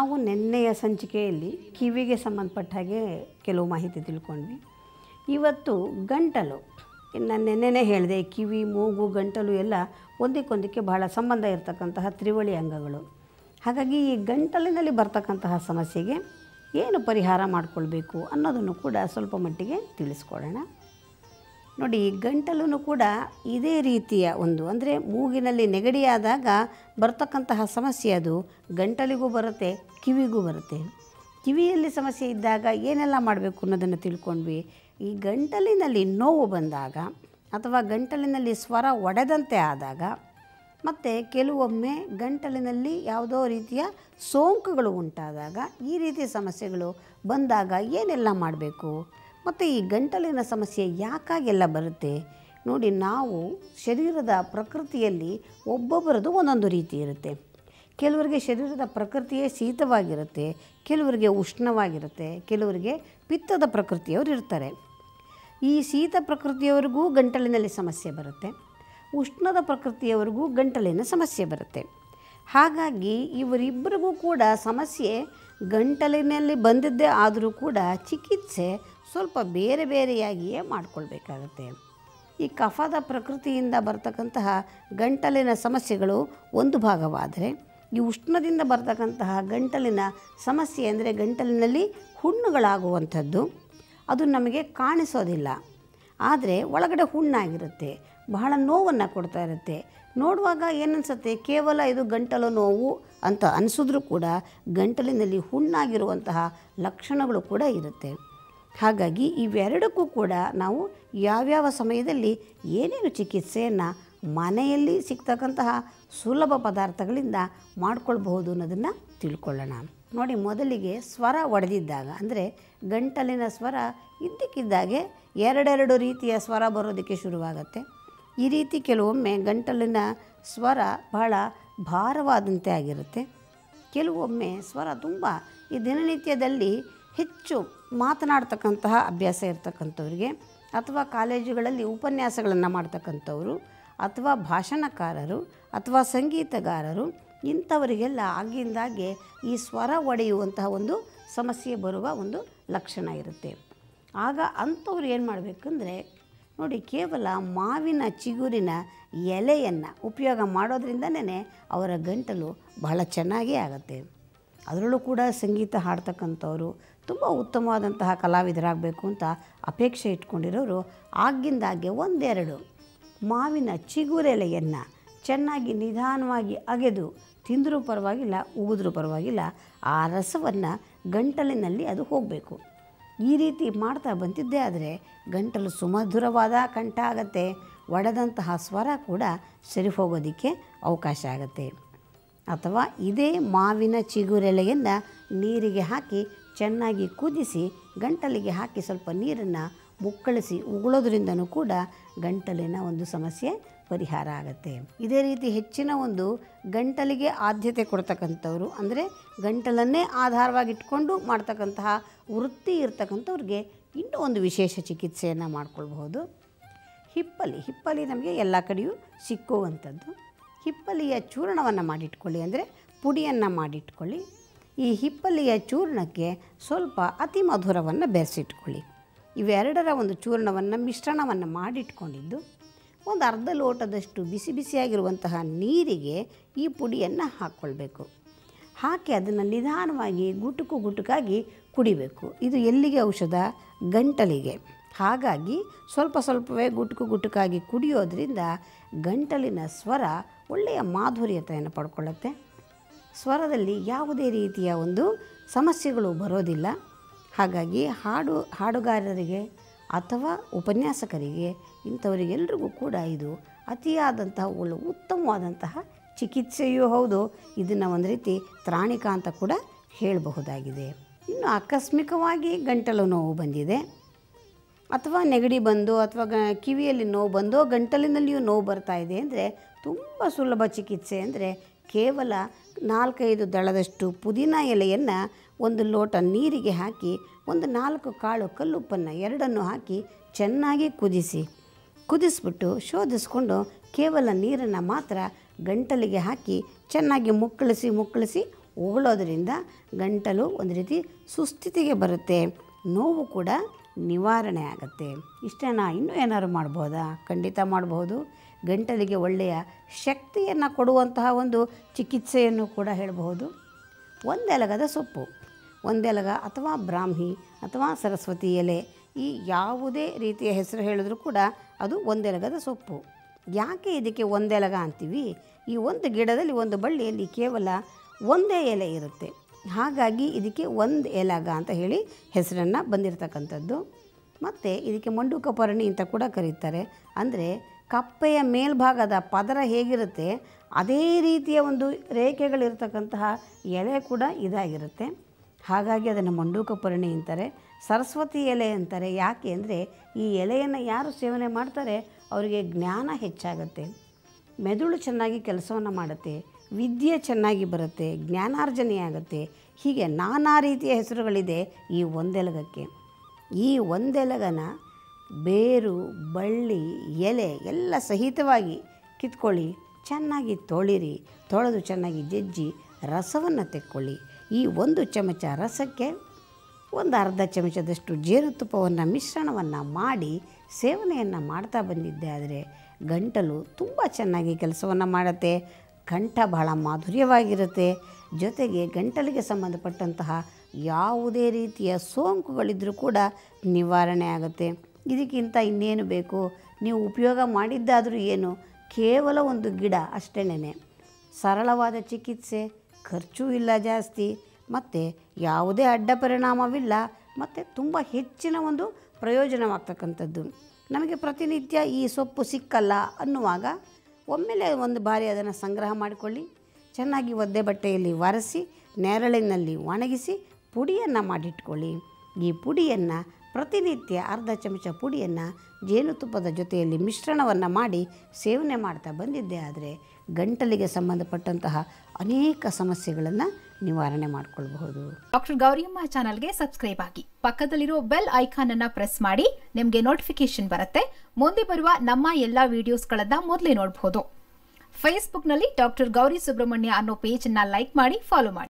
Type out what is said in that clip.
ನಾವು ನಿನ್ನೆಯ ಸಂಚಿಕೆಯಲ್ಲಿ ಕಿವಿಗೆ ಸಂಬಂಧಪಟ್ಟ ಹಾಗೆ ಕೆಲವು ಮಾಹಿತಿ ತಿಳ್ಕೊಂಡ್ವಿ ಇವತ್ತು ಗಂಟಲು ಇನ್ನು ನೆನ್ನೆನೇ ಹೇಳಿದೆ ಕಿವಿ ಮೂಗು ಗಂಟಲು ಎಲ್ಲ ಒಂದಕ್ಕೊಂದಕ್ಕೆ ಬಹಳ ಸಂಬಂಧ ಇರತಕ್ಕಂತಹ ತ್ರಿವಳಿ ಅಂಗಗಳು ಹಾಗಾಗಿ ಈ ಗಂಟಲಿನಲ್ಲಿ ಬರ್ತಕ್ಕಂತಹ ಸಮಸ್ಯೆಗೆ ಏನು ಪರಿಹಾರ ಮಾಡಿಕೊಳ್ಬೇಕು ಅನ್ನೋದನ್ನು ಕೂಡ ಸ್ವಲ್ಪ ಮಟ್ಟಿಗೆ ತಿಳಿಸ್ಕೊಡೋಣ ನೋಡಿ ಗಂಟಲು ಕೂಡ ಇದೇ ರೀತಿಯ ಒಂದು ಅಂದರೆ ಮೂಗಿನಲ್ಲಿ ನೆಗಡಿಯಾದಾಗ ಬರ್ತಕ್ಕಂತಹ ಸಮಸ್ಯೆ ಅದು ಗಂಟಲಿಗೂ ಬರುತ್ತೆ ಕಿವಿಗೂ ಬರುತ್ತೆ ಕಿವಿಯಲ್ಲಿ ಸಮಸ್ಯೆ ಇದ್ದಾಗ ಏನೆಲ್ಲ ಮಾಡಬೇಕು ಅನ್ನೋದನ್ನು ತಿಳ್ಕೊಂಡ್ವಿ ಈ ಗಂಟಲಿನಲ್ಲಿ ನೋವು ಬಂದಾಗ ಅಥವಾ ಗಂಟಲಿನಲ್ಲಿ ಸ್ವರ ಒಡೆದಂತೆ ಆದಾಗ ಮತ್ತು ಕೆಲವೊಮ್ಮೆ ಗಂಟಲಿನಲ್ಲಿ ಯಾವುದೋ ರೀತಿಯ ಸೋಂಕುಗಳು ಉಂಟಾದಾಗ ಈ ರೀತಿಯ ಸಮಸ್ಯೆಗಳು ಬಂದಾಗ ಏನೆಲ್ಲ ಮಾಡಬೇಕು ಮತ್ತು ಈ ಗಂಟಲಿನ ಸಮಸ್ಯೆ ಯಾಕಾಗೆಲ್ಲ ಬರುತ್ತೆ ನೋಡಿ ನಾವು ಶರೀರದ ಪ್ರಕೃತಿಯಲ್ಲಿ ಒಬ್ಬೊಬ್ಬರದು ಒಂದೊಂದು ರೀತಿ ಇರುತ್ತೆ ಕೆಲವರಿಗೆ ಶರೀರದ ಪ್ರಕೃತಿಯೇ ಶೀತವಾಗಿರುತ್ತೆ ಕೆಲವರಿಗೆ ಉಷ್ಣವಾಗಿರುತ್ತೆ ಕೆಲವರಿಗೆ ಪಿತ್ತದ ಪ್ರಕೃತಿಯವರು ಇರ್ತಾರೆ ಈ ಶೀತ ಪ್ರಕೃತಿಯವರಿಗೂ ಗಂಟಲಿನಲ್ಲಿ ಸಮಸ್ಯೆ ಬರುತ್ತೆ ಉಷ್ಣದ ಪ್ರಕೃತಿಯವರಿಗೂ ಗಂಟಲಿನ ಸಮಸ್ಯೆ ಬರುತ್ತೆ ಹಾಗಾಗಿ ಇವರಿಬ್ಬರಿಗೂ ಕೂಡ ಸಮಸ್ಯೆ ಗಂಟಲಿನಲ್ಲಿ ಬಂದಿದ್ದೇ ಆದರೂ ಕೂಡ ಚಿಕಿತ್ಸೆ ಸ್ವಲ್ಪ ಬೇರೆ ಬೇರೆಯಾಗಿಯೇ ಮಾಡಿಕೊಳ್ಬೇಕಾಗತ್ತೆ ಈ ಕಫದ ಪ್ರಕೃತಿಯಿಂದ ಬರ್ತಕ್ಕಂತಹ ಗಂಟಲಿನ ಸಮಸ್ಯೆಗಳು ಒಂದು ಭಾಗವಾದರೆ ಈ ಉಷ್ಣದಿಂದ ಬರ್ತಕ್ಕಂತಹ ಗಂಟಲಿನ ಸಮಸ್ಯೆ ಅಂದರೆ ಗಂಟಲಿನಲ್ಲಿ ಹುಣ್ಣುಗಳಾಗುವಂಥದ್ದು ಅದು ನಮಗೆ ಕಾಣಿಸೋದಿಲ್ಲ ಆದರೆ ಒಳಗಡೆ ಹುಣ್ಣಾಗಿರುತ್ತೆ ಬಹಳ ನೋವನ್ನು ಕೊಡ್ತಾ ಇರುತ್ತೆ ನೋಡುವಾಗ ಏನನ್ಸುತ್ತೆ ಕೇವಲ ಇದು ಗಂಟಲು ನೋವು ಅಂತ ಅನಿಸಿದ್ರೂ ಕೂಡ ಗಂಟಲಿನಲ್ಲಿ ಹುಣ್ಣಾಗಿರುವಂತಹ ಲಕ್ಷಣಗಳು ಕೂಡ ಇರುತ್ತೆ ಹಾಗಾಗಿ ಇವೆರಡಕ್ಕೂ ಕೂಡ ನಾವು ಯಾವ್ಯಾವ ಸಮಯದಲ್ಲಿ ಏನೇನು ಚಿಕಿತ್ಸೆಯನ್ನು ಮನೆಯಲ್ಲಿ ಸಿಗ್ತಕ್ಕಂತಹ ಸುಲಭ ಪದಾರ್ಥಗಳಿಂದ ಮಾಡ್ಕೊಳ್ಬಹುದು ಅನ್ನೋದನ್ನು ತಿಳ್ಕೊಳ್ಳೋಣ ನೋಡಿ ಮೊದಲಿಗೆ ಸ್ವರ ಒಡೆದಿದ್ದಾಗ ಅಂದರೆ ಗಂಟಲಿನ ಸ್ವರ ಇದ್ದಕ್ಕಿದ್ದಾಗೆ ಎರಡೆರಡು ರೀತಿಯ ಸ್ವರ ಬರೋದಕ್ಕೆ ಶುರುವಾಗತ್ತೆ ಈ ರೀತಿ ಕೆಲವೊಮ್ಮೆ ಗಂಟಲಿನ ಸ್ವರ ಬಹಳ ಭಾರವಾದಂತೆ ಆಗಿರುತ್ತೆ ಕೆಲವೊಮ್ಮೆ ಸ್ವರ ತುಂಬ ಈ ದಿನನಿತ್ಯದಲ್ಲಿ ಹೆಚ್ಚು ಮಾತನಾಡ್ತಕ್ಕಂತಹ ಅಭ್ಯಾಸ ಇರ್ತಕ್ಕಂಥವ್ರಿಗೆ ಅಥವಾ ಕಾಲೇಜುಗಳಲ್ಲಿ ಉಪನ್ಯಾಸಗಳನ್ನು ಮಾಡ್ತಕ್ಕಂಥವ್ರು ಅಥವಾ ಭಾಷಣಕಾರರು ಅಥವಾ ಸಂಗೀತಗಾರರು ಇಂಥವರಿಗೆಲ್ಲ ಆಗಿಂದಾಗೆ ಈ ಸ್ವರ ಒಡೆಯುವಂತಹ ಒಂದು ಸಮಸ್ಯೆ ಬರುವ ಒಂದು ಲಕ್ಷಣ ಇರುತ್ತೆ ಆಗ ಅಂಥವ್ರು ಏನು ಮಾಡಬೇಕಂದ್ರೆ ನೋಡಿ ಕೇವಲ ಮಾವಿನ ಚಿಗುರಿನ ಎಲೆಯನ್ನು ಉಪಯೋಗ ಮಾಡೋದ್ರಿಂದನೇ ಅವರ ಗಂಟಲು ಬಹಳ ಚೆನ್ನಾಗೇ ಆಗುತ್ತೆ ಅದರಲ್ಲೂ ಕೂಡ ಸಂಗೀತ ಹಾಡ್ತಕ್ಕಂಥವ್ರು ತುಂಬ ಉತ್ತಮವಾದಂತಹ ಕಲಾವಿದರಾಗಬೇಕು ಅಂತ ಅಪೇಕ್ಷೆ ಇಟ್ಕೊಂಡಿರೋರು ಆಗಿಂದಾಗೆ ಒಂದೆರಡು ಮಾವಿನ ಚಿಗುರೆಲೆಯನ್ನು ಚೆನ್ನಾಗಿ ನಿಧಾನವಾಗಿ ಅಗೆದು ತಿಂದರೂ ಪರವಾಗಿಲ್ಲ ಉಗಿದ್ರೂ ಪರವಾಗಿಲ್ಲ ಆ ರಸವನ್ನು ಗಂಟಲಿನಲ್ಲಿ ಅದು ಹೋಗಬೇಕು ಈ ರೀತಿ ಮಾಡ್ತಾ ಬಂತಿದ್ದೇ ಆದರೆ ಗಂಟಲು ಸುಮಧುರವಾದ ಕಂಠ ಆಗತ್ತೆ ಒಡೆದಂತಹ ಸ್ವರ ಕೂಡ ಸರಿ ಹೋಗೋದಕ್ಕೆ ಅವಕಾಶ ಆಗುತ್ತೆ ಅಥವಾ ಇದೇ ಮಾವಿನ ಚಿಗುರೆಲೆಯನ್ನು ನೀರಿಗೆ ಹಾಕಿ ಚೆನ್ನಾಗಿ ಕುದಿಸಿ ಗಂಟಲಿಗೆ ಹಾಕಿ ಸ್ವಲ್ಪ ನೀರನ್ನು ಮುಕ್ಕಳಿಸಿ ಉಗುಳೋದ್ರಿಂದನೂ ಕೂಡ ಗಂಟಲಿನ ಒಂದು ಸಮಸ್ಯೆ ಪರಿಹಾರ ಆಗುತ್ತೆ ಇದೇ ರೀತಿ ಹೆಚ್ಚಿನ ಒಂದು ಗಂಟಲಿಗೆ ಆದ್ಯತೆ ಕೊಡ್ತಕ್ಕಂಥವ್ರು ಅಂದರೆ ಗಂಟಲನ್ನೇ ಆಧಾರವಾಗಿಟ್ಕೊಂಡು ಮಾಡ್ತಕ್ಕಂತಹ ವೃತ್ತಿ ಇರ್ತಕ್ಕಂಥವ್ರಿಗೆ ಇನ್ನೂ ಒಂದು ವಿಶೇಷ ಚಿಕಿತ್ಸೆಯನ್ನು ಮಾಡ್ಕೊಳ್ಬಹುದು ಹಿಪ್ಪಲಿ ಹಿಪ್ಪಲಿ ನಮಗೆ ಎಲ್ಲ ಕಡೆಯೂ ಸಿಕ್ಕುವಂಥದ್ದು ಹಿಪ್ಪಲಿಯ ಚೂರ್ಣವನ್ನು ಮಾಡಿಟ್ಕೊಳ್ಳಿ ಅಂದರೆ ಪುಡಿಯನ್ನು ಮಾಡಿಟ್ಕೊಳ್ಳಿ ಈ ಹಿಪ್ಪಲಿಯ ಚೂರ್ಣಕ್ಕೆ ಸ್ವಲ್ಪ ಅತಿ ಮಧುರವನ್ನು ಬೆರೆಸಿಟ್ಕೊಳ್ಳಿ ಇವೆರಡರ ಒಂದು ಚೂರ್ಣವನ್ನು ಮಿಶ್ರಣವನ್ನು ಮಾಡಿಟ್ಕೊಂಡಿದ್ದು ಒಂದು ಅರ್ಧ ಲೋಟದಷ್ಟು ಬಿಸಿ ಬಿಸಿಯಾಗಿರುವಂತಹ ನೀರಿಗೆ ಈ ಪುಡಿಯನ್ನು ಹಾಕ್ಕೊಳ್ಬೇಕು ಹಾಕಿ ಅದನ್ನು ನಿಧಾನವಾಗಿ ಗುಟುಕು ಗುಟುಕಾಗಿ ಕುಡಿಬೇಕು ಇದು ಎಲ್ಲಿಗೆ ಔಷಧ ಗಂಟಲಿಗೆ ಹಾಗಾಗಿ ಸ್ವಲ್ಪ ಸ್ವಲ್ಪವೇ ಗುಟುಕು ಗುಟುಕಾಗಿ ಕುಡಿಯೋದ್ರಿಂದ ಗಂಟಲಿನ ಸ್ವರ ಒಳ್ಳೆಯ ಮಾಧುರ್ಯತೆಯನ್ನು ಪಡ್ಕೊಳ್ಳುತ್ತೆ ಸ್ವರದಲ್ಲಿ ಯಾವುದೇ ರೀತಿಯ ಒಂದು ಸಮಸ್ಯೆಗಳು ಬರೋದಿಲ್ಲ ಹಾಗಾಗಿ ಹಾಡು ಹಾಡುಗಾರರಿಗೆ ಅಥವಾ ಉಪನ್ಯಾಸಕರಿಗೆ ಇಂಥವರಿಗೆಲ್ರಿಗೂ ಕೂಡ ಇದು ಅತಿಯಾದಂತಹ ಒಳ್ಳೆ ಉತ್ತಮವಾದಂತಹ ಚಿಕಿತ್ಸೆಯೂ ಹೌದು ಇದನ್ನು ಒಂದು ರೀತಿ ತ್ರಾಣಿಕ ಅಂತ ಕೂಡ ಹೇಳಬಹುದಾಗಿದೆ ಇನ್ನು ಆಕಸ್ಮಿಕವಾಗಿ ಗಂಟಲು ನೋವು ಬಂದಿದೆ ಅಥವಾ ನೆಗಡಿ ಬಂದು ಅಥವಾ ಗ ಕಿವಿಯಲ್ಲಿ ನೋವು ಬಂದು ಗಂಟಲಿನಲ್ಲಿಯೂ ನೋವು ಬರ್ತಾ ಇದೆ ಅಂದರೆ ತುಂಬ ಸುಲಭ ಚಿಕಿತ್ಸೆ ಅಂದರೆ ಕೇವಲ ನಾಲ್ಕೈದು ದಳದಷ್ಟು ಪುದೀನ ಎಲೆಯನ್ನು ಒಂದು ಲೋಟ ನೀರಿಗೆ ಹಾಕಿ ಒಂದು ನಾಲ್ಕು ಕಾಳು ಕಲ್ಲುಪ್ಪನ್ನು ಎರಡನ್ನು ಹಾಕಿ ಚೆನ್ನಾಗಿ ಕುದಿಸಿ ಕುದಿಸ್ಬಿಟ್ಟು ಶೋಧಿಸ್ಕೊಂಡು ಕೇವಲ ನೀರನ್ನು ಮಾತ್ರ ಗಂಟಲಿಗೆ ಹಾಕಿ ಚೆನ್ನಾಗಿ ಮುಕ್ಕಳಿಸಿ ಮುಕ್ಕಳಿಸಿ ಉಗುಳೋದ್ರಿಂದ ಗಂಟಲು ಒಂದು ರೀತಿ ಸುಸ್ಥಿತಿಗೆ ಬರುತ್ತೆ ನೋವು ಕೂಡ ನಿವಾರಣೆ ಆಗುತ್ತೆ ಇಷ್ಟೇನಾ ಇನ್ನೂ ಏನಾದ್ರು ಮಾಡ್ಬೋದಾ ಖಂಡಿತ ಮಾಡಬಹುದು ಗಂಟಲಿಗೆ ಒಳ್ಳೆಯ ಶಕ್ತಿಯನ್ನು ಕೊಡುವಂತಹ ಒಂದು ಚಿಕಿತ್ಸೆಯನ್ನು ಕೂಡ ಹೇಳಬಹುದು ಒಂದೆಲಗದ ಸೊಪ್ಪು ಒಂದೆಲಗ ಅಥವಾ ಬ್ರಾಹ್ಮಿ ಅಥವಾ ಸರಸ್ವತಿ ಎಲೆ ಈ ಯಾವುದೇ ರೀತಿಯ ಹೆಸರು ಹೇಳಿದ್ರೂ ಕೂಡ ಅದು ಒಂದೆಲಗದ ಸೊಪ್ಪು ಯಾಕೆ ಇದಕ್ಕೆ ಒಂದೆಲಗ ಅಂತೀವಿ ಈ ಒಂದು ಗಿಡದಲ್ಲಿ ಒಂದು ಬಳ್ಳಿಯಲ್ಲಿ ಕೇವಲ ಒಂದೇ ಎಲೆ ಇರುತ್ತೆ ಹಾಗಾಗಿ ಇದಕ್ಕೆ ಒಂದು ಎಲಗ ಅಂತ ಹೇಳಿ ಹೆಸರನ್ನು ಬಂದಿರತಕ್ಕಂಥದ್ದು ಮತ್ತು ಇದಕ್ಕೆ ಮಂಡುಕ ಪರ್ಣಿ ಅಂತ ಕೂಡ ಕರೀತಾರೆ ಅಂದರೆ ಕಪ್ಪೆಯ ಮೇಲ್ಭಾಗದ ಪದರ ಹೇಗಿರುತ್ತೆ ಅದೇ ರೀತಿಯ ಒಂದು ರೇಖೆಗಳಿರ್ತಕ್ಕಂತಹ ಎಲೆ ಕೂಡ ಇದಾಗಿರುತ್ತೆ ಹಾಗಾಗಿ ಅದನ್ನು ಮಂಡೂಕ ಪರ್ಣಿ ಅಂತಾರೆ ಸರಸ್ವತಿ ಎಲೆ ಅಂತಾರೆ ಯಾಕೆ ಅಂದರೆ ಈ ಎಲೆಯನ್ನು ಯಾರು ಸೇವನೆ ಮಾಡ್ತಾರೆ ಅವರಿಗೆ ಜ್ಞಾನ ಹೆಚ್ಚಾಗುತ್ತೆ ಮೆದುಳು ಚೆನ್ನಾಗಿ ಕೆಲಸವನ್ನು ಮಾಡುತ್ತೆ ವಿದ್ಯೆ ಚೆನ್ನಾಗಿ ಬರುತ್ತೆ ಜ್ಞಾನಾರ್ಜನೆ ಆಗುತ್ತೆ ಹೀಗೆ ನಾನಾ ರೀತಿಯ ಹೆಸರುಗಳಿದೆ ಈ ಒಂದೆಲಗಕ್ಕೆ ಈ ಒಂದೆಲಗನ ಬೇರು ಬಳ್ಳಿ ಎಲೆ ಎಲ್ಲ ಸಹಿತವಾಗಿ ಕಿತ್ಕೊಳ್ಳಿ ಚೆನ್ನಾಗಿ ತೊಳಿರಿ ತೊಳೆದು ಚೆನ್ನಾಗಿ ಜಜ್ಜಿ ರಸವನ್ನು ತೆಕ್ಕೊಳ್ಳಿ ಈ ಒಂದು ಚಮಚ ರಸಕ್ಕೆ ಒಂದು ಅರ್ಧ ಚಮಚದಷ್ಟು ಜೇನುತುಪ್ಪವನ್ನು ಮಿಶ್ರಣವನ್ನು ಮಾಡಿ ಸೇವನೆಯನ್ನು ಮಾಡ್ತಾ ಬಂದಿದ್ದೆ ಆದರೆ ಗಂಟಲು ತುಂಬ ಚೆನ್ನಾಗಿ ಕೆಲಸವನ್ನು ಮಾಡುತ್ತೆ ಕಂಠ ಬಹಳ ಮಾಧುರ್ಯವಾಗಿರುತ್ತೆ ಜೊತೆಗೆ ಗಂಟಲಿಗೆ ಸಂಬಂಧಪಟ್ಟಂತಹ ಯಾವುದೇ ರೀತಿಯ ಸೋಂಕುಗಳಿದ್ದರೂ ಕೂಡ ನಿವಾರಣೆ ಆಗುತ್ತೆ ಇದಕ್ಕಿಂತ ಇನ್ನೇನು ಬೇಕು ನೀವು ಉಪಯೋಗ ಮಾಡಿದ್ದಾದರೂ ಏನು ಕೇವಲ ಒಂದು ಗಿಡ ಅಷ್ಟೇನೆ ಸರಳವಾದ ಚಿಕಿತ್ಸೆ ಖರ್ಚು ಇಲ್ಲ ಜಾಸ್ತಿ ಮತ್ತು ಯಾವುದೇ ಅಡ್ಡ ಪರಿಣಾಮವಿಲ್ಲ ಮತ್ತು ತುಂಬ ಹೆಚ್ಚಿನ ಒಂದು ಪ್ರಯೋಜನವಾಗ್ತಕ್ಕಂಥದ್ದು ನಮಗೆ ಪ್ರತಿನಿತ್ಯ ಈ ಸೊಪ್ಪು ಸಿಕ್ಕಲ್ಲ ಅನ್ನುವಾಗ ಒಮ್ಮೆಲೆ ಒಂದು ಬಾರಿ ಅದನ್ನು ಸಂಗ್ರಹ ಮಾಡಿಕೊಳ್ಳಿ ಚೆನ್ನಾಗಿ ಒದ್ದೆ ಬಟ್ಟೆಯಲ್ಲಿ ಒರೆಸಿ ನೆರಳಿನಲ್ಲಿ ಒಣಗಿಸಿ ಪುಡಿಯನ್ನು ಮಾಡಿಟ್ಕೊಳ್ಳಿ ಈ ಪುಡಿಯನ್ನು ಪ್ರತಿನಿತ್ಯ ಅರ್ಧ ಚಮಚ ಪುಡಿಯನ್ನು ಜೇನುತುಪ್ಪದ ಜೊತೆಯಲ್ಲಿ ಮಿಶ್ರಣವನ್ನು ಮಾಡಿ ಸೇವನೆ ಮಾಡ್ತಾ ಬಂದಿದ್ದೆ ಆದರೆ ಗಂಟಲಿಗೆ ಸಂಬಂಧಪಟ್ಟಂತಹ ಅನೇಕ ಸಮಸ್ಯೆಗಳನ್ನು ನಿವಾರಣೆ ಮಾಡಿಕೊಳ್ಬಹುದು ಡಾಕ್ಟರ್ ಗೌರಿಯಮ್ಮ ಚಾನಲ್ಗೆ ಸಬ್ಸ್ಕ್ರೈಬ್ ಆಗಿ ಪಕ್ಕದಲ್ಲಿರೋ ಬೆಲ್ ಐಕಾನ್ ಅನ್ನ ಪ್ರೆಸ್ ಮಾಡಿ ನಿಮಗೆ ನೋಟಿಫಿಕೇಶನ್ ಬರುತ್ತೆ ಮುಂದೆ ಬರುವ ನಮ್ಮ ಎಲ್ಲಾ ವಿಡಿಯೋಸ್ಗಳನ್ನ ಮೊದಲೇ ನೋಡಬಹುದು ಫೇಸ್ಬುಕ್ನಲ್ಲಿ ಡಾಕ್ಟರ್ ಗೌರಿ ಸುಬ್ರಹ್ಮಣ್ಯ ಅನ್ನೋ ಪೇಜ್ ಅನ್ನ ಲೈಕ್ ಮಾಡಿ ಫಾಲೋ ಮಾಡಿ